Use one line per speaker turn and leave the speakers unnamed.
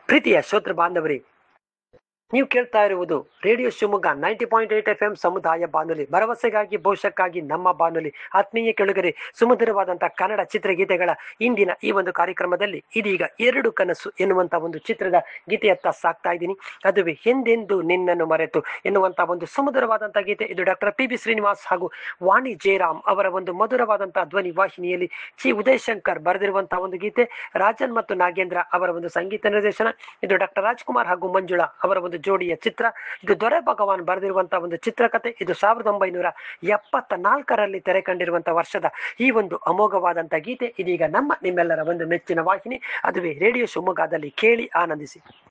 ಪ್ರೀತಿಯ ಶ್ರೋತೃ ಬಾಂಧವರೇ ನೀವು ಕೇಳ್ತಾ ಇರುವುದು radio Shivamogga ninety point eight F M ಸಮುದಾಯ ಬಾನುಲಿ ಭರವಸೆಗಾಗಿ ಭವಿಷ್ಯಕ್ಕಾಗಿ ನಮ್ಮ ಬಾನುಲಿ ಆತ್ಮೀಯ ಕೆಳಗರೆ ಸುಮಧುರವಾದಂತಹ ಕನ್ನಡ ಚಿತ್ರಗೀತೆಗಳ ಇಂದಿನ ಈ ಒಂದು ಕಾರ್ಯಕ್ರಮದಲ್ಲಿ ಇದೀಗ ಎರಡು ಕನಸು ಎನ್ನುವಂತ ಒಂದು ಚಿತ್ರದ ಗೀತೆಯತ್ತ ಸಾಕ್ತಾ ಇದ್ದೀನಿ ಅದುವೇ ಎಂದೆಂದು ನಿನ್ನನ್ನು ಮರೆತು ಎನ್ನುವಂತ ಒಂದು ಸುಮಧುರವಾದಂತಹ ಗೀತೆ ಇದು ಡಾಕ್ಟರ್ ಪಿ ಬಿ ಶ್ರೀನಿವಾಸ್ ಹಾಗೂ ವಾಣಿ ಜಯರಾಮ್ ಅವರ ಒಂದು ಮಧುರವಾದಂತಹ ಧ್ವನಿ ವಾಹಿನಿಯಲ್ಲಿ ಚಿ ಉದಯ್ ಶಂಕರ್ ಬರೆದಿರುವಂತಹ ಒಂದು ಗೀತೆ ರಾಜನ್ ಮತ್ತು ನಾಗೇಂದ್ರ ಅವರ ಒಂದು ಸಂಗೀತ ನಿರ್ದೇಶನ ಇದು ಡಾಕ್ಟರ್ ರಾಜ್ಕುಮಾರ್ ಹಾಗೂ ಮಂಜುಳಾ ಅವರ ಒಂದು ಜೋಡಿಯ ಚಿತ್ರ ಇದು ದೊರೆ ಭಗವಾನ್ ಬರೆದಿರುವಂತಹ ಒಂದು ಚಿತ್ರಕಥೆ ಇದು ಸಾವಿರದ ಒಂಬೈನೂರ ಎಪ್ಪತ್ತ ನಾಲ್ಕರಲ್ಲಿ ತೆರೆ ಕಂಡಿರುವಂತಹ ವರ್ಷದ ಈ ಒಂದು ಅಮೋಘವಾದಂತಹ ಗೀತೆ ಇದೀಗ ನಮ್ಮ ನಿಮ್ಮೆಲ್ಲರ ಒಂದು ಮೆಚ್ಚಿನ ವಾಹಿನಿ ಅದುವೇ ರೇಡಿಯೋ ಶಿವಮೊಗ್ಗದಲ್ಲಿ ಕೇಳಿ ಆನಂದಿಸಿ